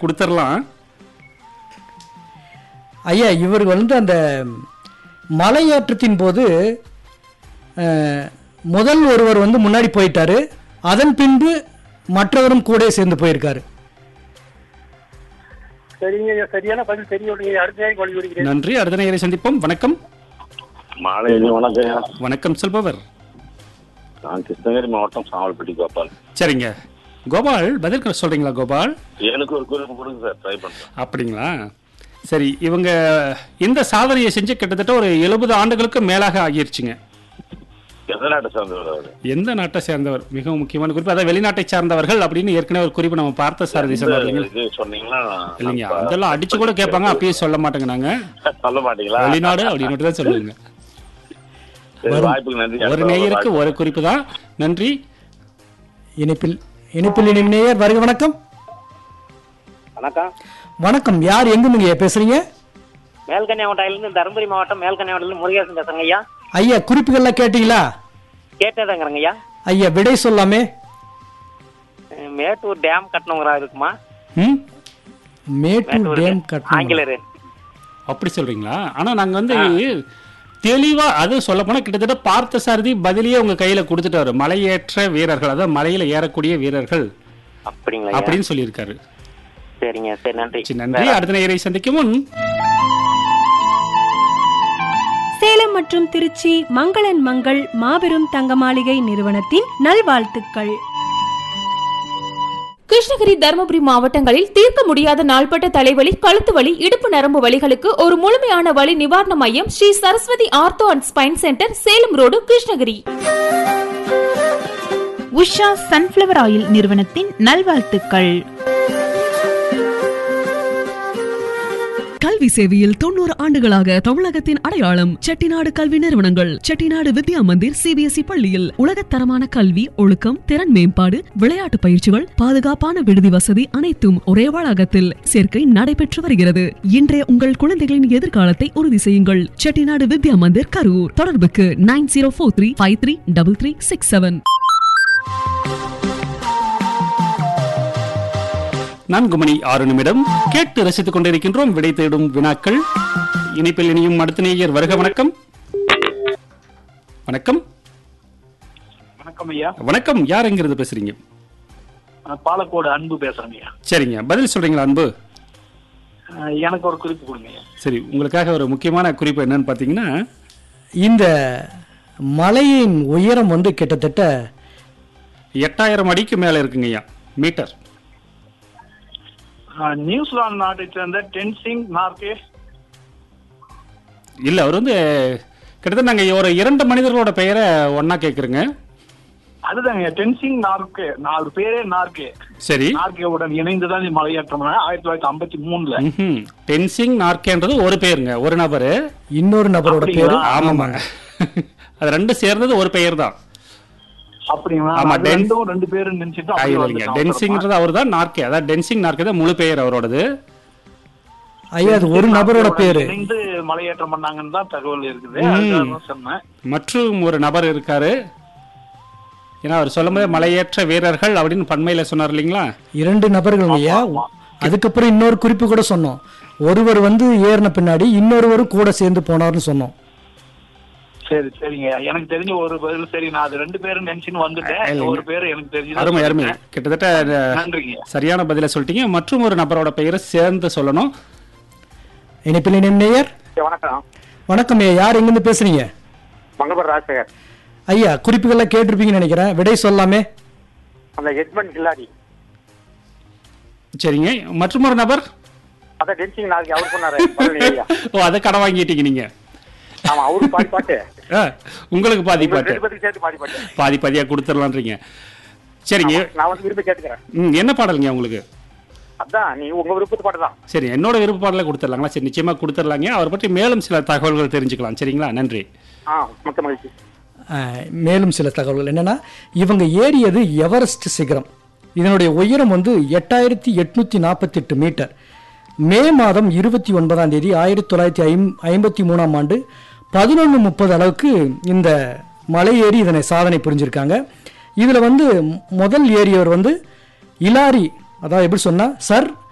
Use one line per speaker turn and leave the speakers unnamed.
கொடுத்துடலாம்
ஐயா இவர் வந்து அந்த மலையேற்றத்தின் போது அஹ், முதல் ஒருவர் வந்து முன்னாடி போயிட்டாரு அதன் பின்பு மற்றவரும் கூட சேர்ந்து போயிருக்காரு
சரிங்க ஐயா சரியான பதில் தெரியவில்லைங்க அடுத்த நாளைக்கு வழி வருகிறேன்
நன்றி அடுத்த நேயரை சந்திப்போம் வணக்கம்
மாலை வணக்கம்
வணக்கம் சொல்பவர்
நான் கிருஷ்ணகிரி மாவட்டம் சாவல்பட்டி கோபால்
சரிங்க கோபால் பதில் சொல்றீங்களா கோபால்
எனக்கு ஒரு குறிப்பு கொடுங்க சார் ட்ரை பண்றேன்
அப்படிங்களா சரி இவங்க இந்த சாதனையை செஞ்சு கிட்டத்தட்ட ஒரு எழுபது ஆண்டுகளுக்கு மேலாக ஆகிருச்சுங்க
எந்த நாட்டை சார்ந்தவர் அவரு
எந்த நாட்டை சேர்ந்தவர் மிகவும் முக்கியமான குறிப்பு அதாவது வெளிநாட்டை சார்ந்தவர்கள் அப்படின்னு ஏற்கனவே ஒரு குறிப்பு நம்ம பார்த்த சாரதி சொன்னார் இல்லைங்களா
இது சொன்னீங்கன்னா
இல்லைங்க
நான்
அதெல்லாம் அடிச்சு கூட கேட்பாங்க அப்பயே சொல்ல மாட்டேங்க நாங்க
சொல்ல மாட்டீங்களா
வெளிநாடு அப்படின்னு தான் சொல்லுங்க
சரி, வாய்ப்புக்கு நன்றி
ஒரு நேயருக்கு ஒரு குறிப்பு தான் நன்றி
இணைப்பில் இணைப்பில் இணையும் நேயர் வருக வணக்கம்
வணக்கம்
வணக்கம் யார் எங்குங்க பேசுறீங்க
மேல்கன்னியாகுமரியிலிருந்து தருமபுரி மாவட்டம் மேல்கன்னியாகுமரியிலிருந்து முருகேசன் பேசுறேங்க ஐயா
ஐயா குறிப்புகள்லாம் கேட்டீங்களா
கேட்டதாங்கிறங்க ஐயா
ஐயா விடை சொல்லாமே
அஹ் மேட்டூர் டேம் கட்டணுங்கிறா இருக்குமா
ம்
மேட்டூர்
மேட்டூர்
டேம் கட்டணும்
ஆங்கிலரு
அப்படி சொல்றீங்களா ஆனா நாங்க வந்து தெளிவா அது சொல்ல போனா கிட்டத்தட்ட பார்த்த சாரதி பதிலையே உங்க கையில கொடுத்துட்டாரு மலையேற்ற வீரர்கள் அதாவது மலையில ஏறக்கூடிய வீரர்கள்
அப்படிங்களா ஐயா?
அப்படின்னு சொல்லியிருக்காரு
சரிங்க சரி நன்றி
சரி, நன்றி அடுத்த நேயரை சந்திக்கும் முன்
சேலம் மற்றும் திருச்சி மங்களன் மங்கள் மாபெரும் தங்க மாளிகை நிறுவனத்தின் நல்வாழ்த்துக்கள்
கிருஷ்ணகிரி தருமபுரி மாவட்டங்களில் தீர்க்க முடியாத நாள்பட்ட தலைவலி கழுத்து வலி இடுப்பு நரம்பு வலிகளுக்கு ஒரு முழுமையான வலி நிவாரண மையம் Sri Saraswathi ortho and spine centre Salem road Krishnagiri
Usha sunflower oil நிறுவனத்தின் நல்வாழ்த்துக்கள்
கல்வி சேவையில் தொண்ணூறு ஆண்டுகளாக தமிழகத்தின் அடையாளம் செட்டிநாடு கல்வி நிறுவனங்கள் செட்டிநாடு வித்யா மந்திர் சிபிஎஸ்இ பள்ளியில் உலகத்தரமான கல்வி ஒழுக்கம் திறன் மேம்பாடு விளையாட்டு பயிற்சிகள் பாதுகாப்பான விடுதி வசதி அனைத்தும் ஒரே வளாகத்தில் சேர்க்கை நடைபெற்று வருகிறது இன்றைய உங்கள் குழந்தைகளின் எதிர்காலத்தை உறுதி செய்யுங்கள் செட்டிநாடு வித்யா மந்திர் கரூர் தொடர்புக்கு nine zero four three five three double three six seven
நான்கு மணி ஆறு நிமிடம் கேட்டு ரசித்துக் கொண்டிருக்கின்றோம் விடை தேடும் வினாக்கள் இணைப்பில் இனியும் அடுத்த நேயர் வருக வணக்கம் வணக்கம்
வணக்கம் ஐயா
வணக்கம் யார் எங்கிருந்து பேசுறீங்க
நான் பாலக்கோடு அன்பு பேசுறேங்க ஐயா
சரிங்க பதில் சொல்றீங்களா அன்பு
அஹ் எனக்கு ஒரு குறிப்பு கொடுங்க ஐயா
சரி உங்களுக்காக ஒரு முக்கியமான குறிப்பு என்னன்னு பாத்தீங்கன்னா
இந்த மலையின் உயரம் வந்து கிட்டத்தட்ட
எட்டாயிரம் அடிக்கு மேல இருக்குங்க ஐயா மீட்டர்
அஹ் நியூசிலாந்து நாட்டை சேர்ந்த டென்சிங் நார்கே
இல்ல அவர் வந்து கிட்டத்தட்ட நாங்க ஒரு இரண்டு மனிதர்களோட பெயரை ஒண்ணா கேக்குறோங்க
அதுதாங்க டென்சிங் நார்கே நாலு பேரே நார்கே
சரி
நார்கேவுடன் இணைந்துதான் இந்த மலையேற்றம் ஆயிரத்தி தொள்ளாயிரத்தி ஐம்பத்தி மூணுல
ம்ஹும். டென்சிங் நார்கேன்றது ஒரு பேருங்க ஒரு நபரு
இன்னொரு நபரோட பேரு
அப்படிங்களா?
ஆமாங்க அது ரெண்டு சேர்ந்தது ஒரு பெயர் தான்
அப்படிங்களா
ஆமா,
அது
டென்-
ரெண்டும் ரெண்டு பேரும் நினைச்சிட்டு அப்படியே
இல்லைங்க
வந்துட்டோம்.
டென்சிங்ன்றது அவர் தான் நார்கே அதாவது டென்சிங் நார்கே தான் முழு பெயர் அவரோடது
ஐயா அது ஒரு நபரோட பேரு
இணைந்து மலையேற்றம் பண்ணாங்கன்னு தான் தகவல் இருக்குது அதுதான் சொன்னேன்
மற்றும் ஒரு நபர் இருக்காரு ஏன்னா அவர் சொல்லும்போது மலையேற்ற வீரர்கள் அப்படின்னு பண்மையில சொன்னார் இல்லைங்களா
இரண்டு நபர்கள் ஐயா அதுக்கப்புறம் இன்னொரு குறிப்பு கூட சொன்னோம் ஒருவர் வந்து ஏறின பின்னாடி இன்னொருவரும் கூட சேர்ந்து போனார்னு சொன்னோம்
சரி சரிங்க எனக்கு தெரிஞ்ச ஒரு பதில் சரி நான் அது ரெண்டு பேரும் நினைச்சுன்னு வந்துட்டேன்
இல்லைங்க.
ஒரு பேரு எனக்கு தெரிஞ்சு
அருமை அருமை கிட்டத்தட்ட அஹ்,
நன்றிங்க
சரியான பதிலை சொல்லிட்டீங்க மற்றும் ஒரு நபரோட பெயரை சேர்ந்து சொல்லணும்
இணைப்பில் இணையம் நேயர்
வணக்கம்
வணக்கம் ஐயா யார் எங்கிருந்து பேசுறீங்க
மங்கபர் ராஜசேகர்
ஐயா குறிப்புகள்லாம் கேட்டிருப்பீங்கன்னு நினைக்கிறேன் விடை சொல்லாமே
அந்த எட்மன் கில்லாடி
சரிங்க மற்றும் ஒரு நபர்
அதான் டென்சிங் நாளைக்கு அவர் பண்ணாரு
ஓ அதை கடன் வாங்கிட்டீங்க நீங்க
ஆமா அவரு பாடி பாட்டு
ஆ, உங்களுக்கு பாதி பாட்டு
பேருக்கு சேர்த்து பாடி பாட்டு
பாதி பாதியா கொடுத்துடலான்றீங்க சரிங்க
நான் வந்து விரும்பி கேட்டுக்கிறேன்
ம், என்ன பாடலுங்க உங்களுக்கு
அதான் நீ உங்க விருப்பத்து பாட்டு தான்
சரி என்னோட விருப்ப பாடலை கொடுத்துடலாங்களா சரி நிச்சயமா கொடுத்துடலாங்க அவரை பற்றி மேலும் சில தகவல்கள் தெரிஞ்சுக்கலாம் சரிங்களா நன்றி
ஆ மொத்த மகிழ்ச்சி
அஹ், மேலும் சில தகவல்கள் என்னன்னா இவங்க ஏறியது எவரெஸ்ட் சிகரம் இதனுடைய உயரம் வந்து எட்டாயிரத்தி எட்நூத்தி நாற்பத்தி எட்டு மீட்டர் மே மாதம் இருபத்தி ஒன்பதாம் தேதி ஆயிரத்தி தொள்ளாயிரத்தி ஐம் ஐம்பத்தி மூணாம் ஆண்டு பதினொன்று முப்பது அளவுக்கு இந்த மலை ஏறி இதனை சாதனை புரிஞ்சிருக்காங்க இதில் வந்து முதல் ஏறியவர் வந்து இலாரி அதாவது எப்படி சொன்னா சர்